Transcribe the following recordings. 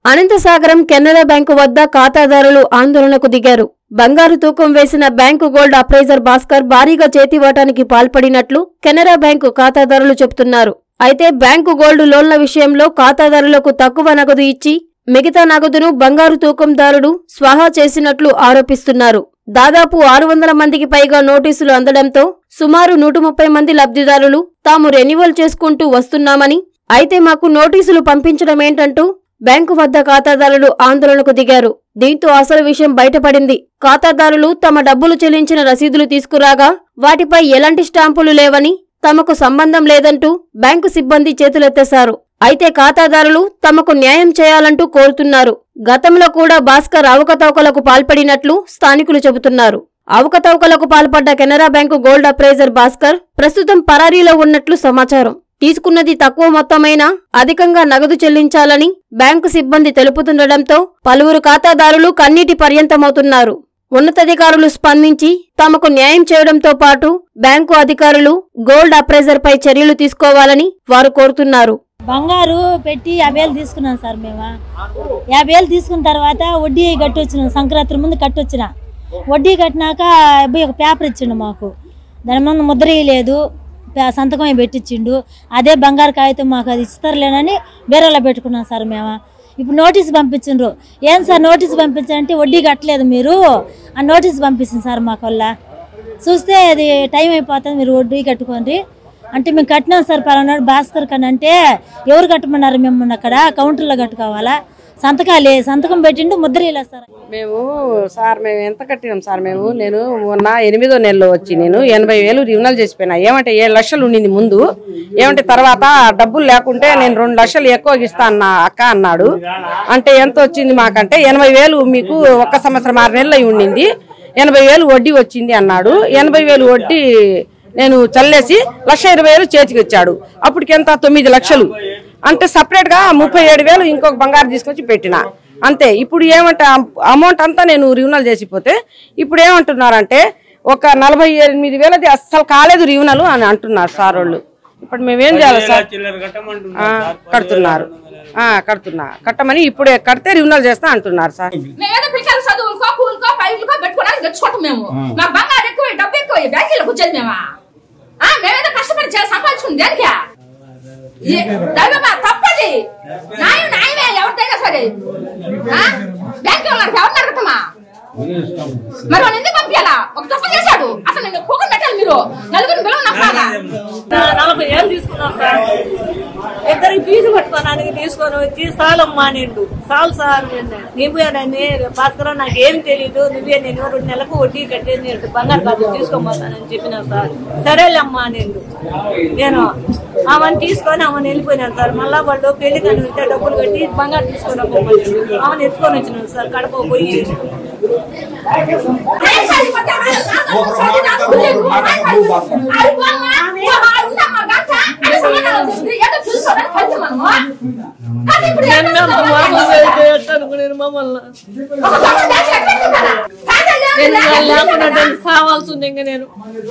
Anantasagaram Canara bank వద్ద ఖాతాదారులు ఆందోళనకు దిగారు బంగారు తూకం వేసిన బ్యాంకు గోల్డ్ అప్రైజర్ భాస్కర్ భారీగా చేతివాటానికి పాల్పడినట్లు కెనరా బ్యాంకు ఖాతాదారులు చెబుతున్నారు అయితే బ్యాంకు గోల్డ్ లోన్ల విషయంలో ఖాతాదారులకు తక్కువ నగదు ఇచ్చి మిగతా నగదును బంగారు తూకందారుడు స్వాహా చేసినట్లు ఆరోపిస్తున్నారు దాదాపు ఆరు వందల మందికి పైగా నోటీసులు అందడంతో సుమారు నూట ముప్పై మంది లబ్ధిదారులు తాము రెన్యువల్ చేసుకుంటూ వస్తున్నామని అయితే మాకు నోటీసులు పంపించడమేంటంటూ బ్యాంకు వద్ద ఖాతాదారులు ఆందోళనకు దిగారు దీంతో అసలు విషయం బయటపడింది ఖాతాదారులు తమ డబ్బులు చెల్లించిన రసీదులు తీసుకురాగా వాటిపై ఎలాంటి స్టాంపులు లేవని తమకు సంబంధం లేదంటూ బ్యాంకు సిబ్బంది చేతులెత్తేశారు అయితే ఖాతాదారులు తమకు న్యాయం చేయాలంటూ కోరుతున్నారు గతంలో కూడా భాస్కర్ అవకతవకలకు పాల్పడినట్లు స్థానికులు చెబుతున్నారు అవకతవకలకు పాల్పడ్డ Canara bank gold appraiser Bhaskar ప్రస్తుతం పరారీలో ఉన్నట్లు సమాచారం తీసుకున్నది తక్కువ మొత్తమైనా అధికంగా నగదు చెల్లించాలని బ్యాంకు సిబ్బంది తెలుపుతుండటంతో పలువురు ఖాతాదారులు కన్నీటి పర్యంతమవుతున్నారు ఉన్నతాధికారులు స్పందించి తమకు న్యాయం చేయడంతో పాటు బ్యాంకు అధికారులు గోల్డ్ అప్రైజర్ పై చర్యలు తీసుకోవాలని వారు కోరుతున్నారు బంగారు పెట్టి యాభై వేలు తీసుకున్నాం సార్ మేము యాభై వేలు తీసుకున్న తర్వాత వడ్డీ కట్టొచ్చినాం సంక్రాంతి ముందు కట్టొచ్చిన వడ్డీ కట్టినాక అబ్బాయి ఒక పేపర్ ఇచ్చిండు మాకు దాని ముందు ముద్ర లేదు సంతకం అయి పెట్టించిండు అదే బంగారు కాగితం మాకు అది ఇస్తారులేనని వేరేలా పెట్టుకున్నాం సార్ మేము ఇప్పుడు నోటీస్ పంపించిండ్రు ఏం సార్ నోటీస్ పంపించారంటే వడ్డీ కట్టలేదు మీరు ఆ నోటీస్ పంపించింది సార్ మాకు వల్ల చూస్తే అది టైం అయిపోతుంది మీరు వడ్డీ కట్టుకోండి అంటే మేము కట్టినాం సార్ పలానాడు భాస్కర్ కన్నా అంటే ఎవరు కట్టమన్నారు మేము అక్కడ కౌంటర్లో కట్టుకోవాలా సంతకాలే సంతకం పెట్టిండు ముద్ర ఇలా సార్ మేము సార్ మేము ఎంత కట్టినాం సార్ మేము నేను మొన్న ఎనిమిదో నెలలో వచ్చి నేను ఎనభై వేలు రివ్యూనల్ చేసిపోయినా ఏమంటే ఏడు లక్షలు ఉండింది ముందు ఏమంటే తర్వాత డబ్బులు లేకుంటే నేను రెండు లక్షలు ఎక్కువ ఇస్తా అన్న అక్క అన్నాడు అంటే ఎంత వచ్చింది మాకంటే ఎనభై వేలు మీకు ఒక్క సంవత్సరం ఆరు నెలలు అయి ఉండింది ఎనభై వేలు వడ్డీ వచ్చింది అన్నాడు ఎనభై వేలు వడ్డీ నేను చల్లేసి లక్ష ఇరవై వేలు చేతికి ఇచ్చాడు అప్పటికి ఎంత తొమ్మిది లక్షలు అంటే సపరేట్ గా ముప్పై ఏడు వేలు ఇంకొక బంగారు తీసుకొచ్చి పెట్టిన అంతే ఇప్పుడు ఏమంటే అమౌంట్ అంతా నేను రివ్యూనల్ చేసిపోతే ఇప్పుడు ఏమంటున్నారంటే ఒక నలభై ఎనిమిది వేలది అస్సలు కాలేదు రివ్యూనల్ అని అంటున్నారు సార్ వాళ్ళు ఇప్పుడు మేమేం చేయాలి సార్ ఆ, కడుతున్నారు ఆ, కడుతున్నా కట్టమని ఇప్పుడే కడితే రివ్యూనల్ చేస్తా అంటున్నారు సార్ మేమేదో పిల్లలు చదువులకో కూలకో పైలకో పెట్టుకోవడానికి తెచ్చుకోవటం మేము మాకు బంగారు ఎక్కువ డబ్బు ఎక్కువ బ్యాంకీలకు వచ్చేది మేమా ఆ, మేమేదో కష్టపడి చే- సంపాదించుకుని దేనికా ఏ- దైవమా తప్పది న్యాయం న్యాయమే ఎవరిదైనా సరే ఆ? బ్యాంక్ వాళ్ళకి ఎవరిని అడగటమా మరి వాళ్ళు ఎందుకు పంపించాలా ఒక తప్పు చేశాడు అసలు నేను కూకం పెట్టాలి మీరు నలుగురిని పిలవ నాకు నలభై ఏళ్ళు తీసుకున్నాం సార్ ఇద్దరికి ఫీజు కట్టుకోవడానికి తీసుకొని వచ్చి సాలమ్మా నిండు సాల్ సార్ నువ్వేనని భాస్కర్ నాకు ఏం తెలియదు నువ్వే నేను రెండు నెలలకు వడ్డీ కట్టేది నేను బంగారు బాబు తీసుకోబోతానని చెప్పిన సార్ సరేలేమ్మా నిండు నేను ఆమెను తీసుకొని ఆమెను వెళ్ళిపోయినాను సార్ మళ్ళా వాళ్ళు పెళ్లి కనిపిస్తే డబ్బులు కట్టి బంగారు తీసుకొని పోమని ఆమెను ఎత్తుకొని వచ్చినాను సార్ కడప పోయి అనుకునేది మమ్మల్ని నేను లేకుండా సావాల్సింది ఇంకా నేను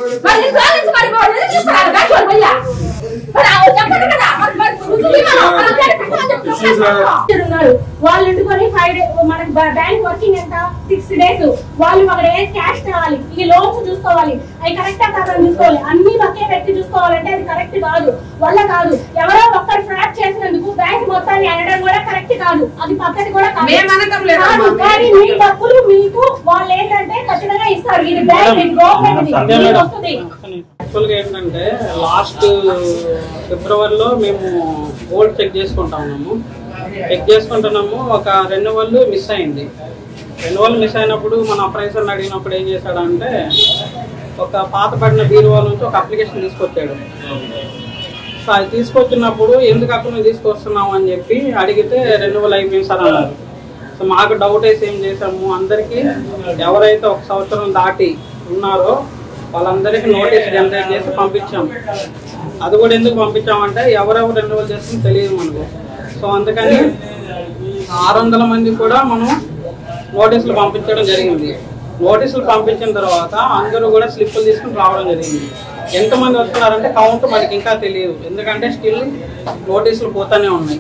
ఉన్నారు వాళ్ళు వండుకొని ఫైవ్ డేస్ మనకి బ్యాంక్ వర్కింగ్ ఎంత సిక్స్ డేస్ వాళ్ళు అక్కడ ఏ క్యాష్ కావాలి ఈ లోన్స్ చూసుకోవాలి అవి కరెక్టా కాదని చూసుకోవాలి అన్ని ఒకే వ్యక్తి చూసుకోవాలంటే అది కరెక్ట్ కాదు వల్ల కాదు ఎవరో ఒక్కరు ఫ్రాడ్ చేసినందుకు బ్యాంక్ మొత్తాన్ని అనడం కూడా కరెక్ట్ కాదు అది పద్ధతి కూడా కాదు కాదు, కానీ మీ డబ్బులు మీకు వాళ్ళు ఏంటంటే ఖచ్చితంగా ఇస్తారు ఇది బ్యాంక్ ఇది గవర్నమెంట్ ఇది వస్తుంది యాక్చువల్గా ఏంటంటే లాస్ట్ ఫిబ్రవరిలో మేము గోల్డ్ చెక్ చేసుకుంటా ఉన్నాము చెక్ చేసుకుంటున్నాము ఒక రెండు వాళ్ళు మిస్ అయింది రెండు వాళ్ళు మిస్ అయినప్పుడు మన అప్రైజర్ని అడిగినప్పుడు ఏం చేశాడంటే ఒక పాత పడిన బీరువా నుంచి ఒక అప్లికేషన్ తీసుకొచ్చాడు సో అది తీసుకొచ్చినప్పుడు ఎందుకు అక్కడ నువ్వు తీసుకొస్తున్నావు అని చెప్పి అడిగితే రెన్యువల్ అయిపోయింది సార్ అన్నారు సో మాకు డౌట్ వేసి ఏం చేసాము అందరికీ ఎవరైతే ఒక సంవత్సరం దాటి ఉన్నారో వాళ్ళందరికీ నోటీస్ జనరేట్ చేసి పంపించాం అది కూడా ఎందుకు పంపించామంటే ఎవరెవరు రెన్యువల్ చేస్తుందో తెలియదు మనకు సో అందుకని ఆరు వందల మంది కూడా మనం నోటీసులు పంపించడం జరిగింది నోటీసులు పంపించిన తర్వాత అందరూ కూడా స్లిప్పులు తీసుకుని రావడం జరిగింది ఎంతమంది వస్తున్నారంటే కౌంట్ మనకి ఇంకా తెలియదు ఎందుకంటే స్టిల్ నోటీసులు పోతానే ఉన్నాయి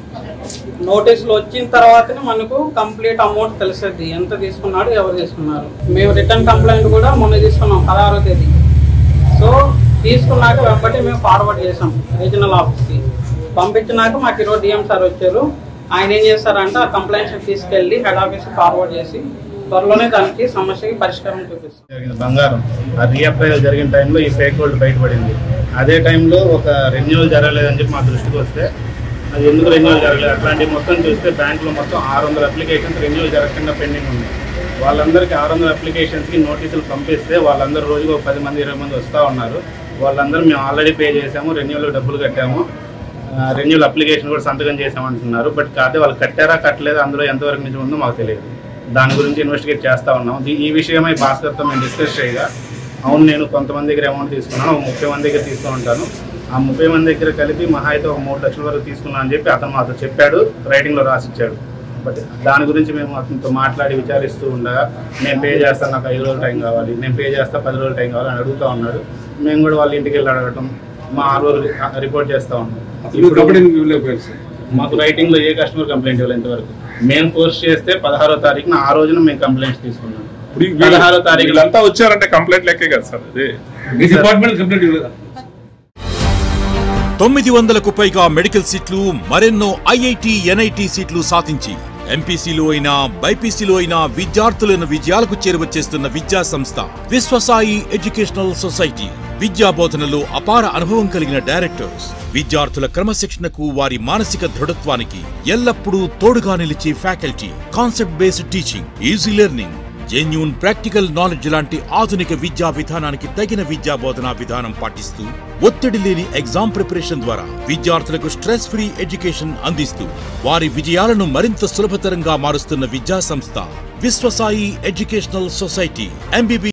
నోటీసులు వచ్చిన తర్వాతనే మనకు కంప్లీట్ అమౌంట్ తెలుస్తుంది ఎంత తీసుకున్నాడు ఎవరు తీసుకున్నారు మేము రిటర్న్ కంప్లైంట్ కూడా మొన్న తీసుకున్నాం పదహారో తేదీ సో తీసుకున్నాక వెంబటి మేము ఫార్వర్డ్ చేసాం రీజనల్ ఆఫీస్కి పంపించినాక మాకు ఈరోజు డిఎం సార్ వచ్చారు ఆయన ఏం చేస్తారంటే ఆ కంప్లైంట్స్ తీసుకెళ్ళి హెడ్ ఆఫీస్కి ఫార్వర్డ్ చేసి త్వరలోనే దానికి సమస్యకి పరిష్కారం చూపిస్తాం జరిగిన బంగారం ఆ రీఅప్రైజల్ జరిగిన టైంలో ఈ ఫేక్ గోల్డ్ బయటపడింది అదే టైంలో ఒక రెన్యువల్ జరగలేదని చెప్పి మా దృష్టికి వస్తే అది ఎందుకు రెన్యువల్ జరగలేదు అట్లాంటివి మొత్తం చూస్తే బ్యాంకులో మొత్తం ఆరు వందల అప్లికేషన్స్ రెన్యువల్ జరగకుండా పెండింగ్ ఉంది వాళ్ళందరికీ ఆరు వందల అప్లికేషన్స్కి నోటీసులు పంపిస్తే వాళ్ళందరూ రోజుకు ఒక పది మంది ఇరవై మంది వస్తూ ఉన్నారు వాళ్ళందరూ మేము ఆల్రెడీ పే చేసాము రెన్యువల్ డబ్బులు కట్టాము రెన్యువల్ అప్లికేషన్ కూడా సంతకం చేసామంటున్నారు బట్ కాదే వాళ్ళు కట్టారా కట్టలేదా అందులో ఎంతవరకు నిజం ఉందో మాకు తెలియదు దాని గురించి ఇన్వెస్టిగేట్ చేస్తా ఉన్నాం దీ- ఈ విషయమై భాస్కర్తో మేము డిస్కస్ చేయగా అవును నేను కొంతమంది దగ్గర అమౌంట్ తీసుకున్నాను ఒక ముప్పై మంది దగ్గర తీసుకుని ఉంటాను ఆ ముప్పై మంది దగ్గర కలిపి మహా అయితే ఒక మూడు లక్షల వరకు తీసుకున్నాను అని చెప్పి అతను మాతో చెప్పాడు రైటింగ్లో రాసిచ్చాడు బట్ దాని గురించి మేము అతనితో మాట్లాడి విచారిస్తూ ఉండగా నేను పే చేస్తాను నాకు ఐదు రోజులు టైం కావాలి నేను పే చేస్తా పది రోజులు టైం కావాలి అని అడుగుతూ ఉన్నాడు మేము కూడా వాళ్ళ ఇంటికి వెళ్ళి అడగటం మా ఆరు రోజులు రిపోర్ట్ చేస్తూ ఉన్నాం ఇప్పుడు కంపెనీ ఇవ్వలేకపోయారు సార్ మాకు రైటింగ్ లో ఏ కస్టమర్ కంప్లైంట్ ఇవ్వలేదు ఇంతవరకు మేము ఫోర్స్ చేస్తే పదహారో తారీఖున ఆ రోజున మేము కంప్లైంట్స్ తీసుకున్నాం ఇప్పుడు ఈ పదహారో తారీఖు వీళ్ళంతా వచ్చారంటే కంప్లైంట్ లెక్కే కదా సార్ అదే మీ డిపార్ట్మెంట్ కంప్లైంట్ ఇవ్వలేదా తొమ్మిది వందలకు పైగా మెడికల్ సీట్లు మరెన్నో ఐఐటి ఎన్ఐటి సీట్లు సాధించి ఎంపీసీలో అయినా బైపీసీలో అయినా విద్యార్థులను విజయాలకు చేరువచేస్తున్న విద్యా సంస్థ విశ్వసాయి ఎడ్యుకేషనల్ సొసైటీ విద్యా బోధనలో అపార అనుభవం కలిగిన డైరెక్టర్స్ విద్యార్థుల క్రమశిక్షణకు వారి మానసిక దృఢత్వానికి ఎల్లప్పుడూ తోడుగా నిలిచే faculty concept based teaching easy learning genuine practical knowledge లాంటి ఆధునిక విద్యా విధానానికి తగిన విద్యా బోధనా విధానం పాటిస్తూ ఒత్తిడి లేని ఎగ్జామ్ ప్రిపరేషన్ ద్వారా విద్యార్థులకు స్ట్రెస్ ఫ్రీ ఎడ్యుకేషన్ అందిస్తూ వారి విజయాలను మరింత సులభతరంగా మారుస్తున్న విద్యా సంస్థ విశ్వసాయి ఎడ్యుకేషనల్ సొసైటీ ఎంబీబీ